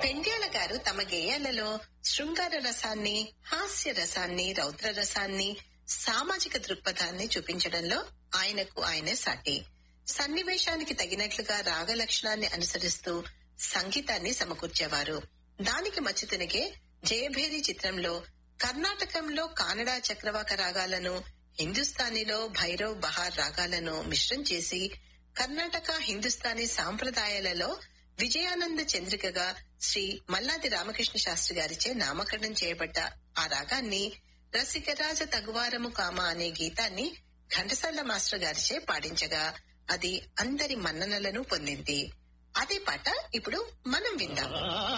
పెండ్యాల గారు తమ గేయాలలో శృంగార రసాన్ని హాస్య రసాన్ని రౌద్ర రసాన్ని సామాజిక దృక్పథాన్ని చూపించడంలో ఆయనకు ఆయనే సాటి సన్నివేశానికి తగినట్లుగా రాగ లక్షణాన్ని అనుసరిస్తూ సంగీతాన్ని సమకూర్చేవారు దానికి మచ్చుతునికే జయభేరి చిత్రంలో కర్ణాటకంలో కానడా చక్రవాక రాగాలను హిందుస్థానీలో భైరవ్ బహార్ రాగాలను మిశ్రం చేసి కర్ణాటక హిందుస్థానీ సాంప్రదాయాలలో విజయానంద చంద్రికగా శ్రీ మల్లాది రామకృష్ణ శాస్త్రి గారిచే నామకరణం చేయబడ్డ ఆ రాగాన్ని రసికరాజ తగువారము కామ అనే గీతాన్ని ఘంటసాల మాస్టర్ గారిచే పాడించగా అది అందరి మన్ననలను పొందింది అదే పాట ఇప్పుడు మనం విందాం